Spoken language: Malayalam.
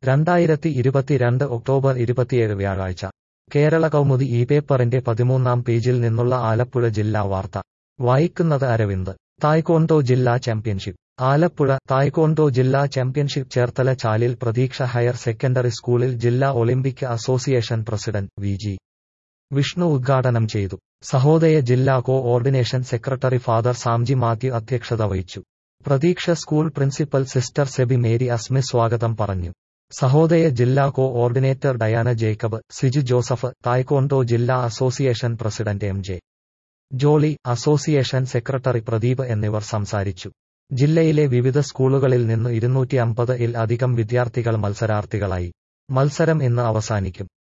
രണ്ടായിരത്തി ഇരുപത്തിരണ്ട് ഒക്ടോബർ ഇരുപത്തിയേഴ് വ്യാഴാഴ്ച കേരള കൗമുദി ഈ പേപ്പറിന്റെ പതിമൂന്നാം പേജിൽ നിന്നുള്ള ആലപ്പുഴ ജില്ലാ വാർത്ത വായിക്കുന്നത് അരവിന്ദ് തായ്ക്കോണ്ടോ ജില്ലാ ചാമ്പ്യൻഷിപ്പ് ആലപ്പുഴ തായ്ക്കോണ്ടോ ജില്ലാ ചാമ്പ്യൻഷിപ്പ് ചേർത്തല ചാലിൽ പ്രതീക്ഷ ഹയർ സെക്കൻഡറി സ്കൂളിൽ ജില്ലാ Olympic association president V G Vishnu ഉദ്ഘാടനം ചെയ്തു സഹോദയ ജില്ലാ coordination secretary father Samji Mathew അധ്യക്ഷത വഹിച്ചു Pratheeksha school principal sister Seby Mary Asmi സ്വാഗതം പറഞ്ഞു സഹോദയ ജില്ലാ coordinator Diana Jacob Siju Joseph taekwondo ജില്ലാ association president M J Jolly association secretary Pradeep എന്നിവർ സംസാരിച്ചു ജില്ലയിലെ വിവിധ സ്കൂളുകളിൽ നിന്ന് ഇരുന്നൂറ്റി അമ്പത് ഇൽ അധികം വിദ്യാർത്ഥികൾ മത്സരാർത്ഥികളായി മത്സരം ഇന്ന് അവസാനിക്കും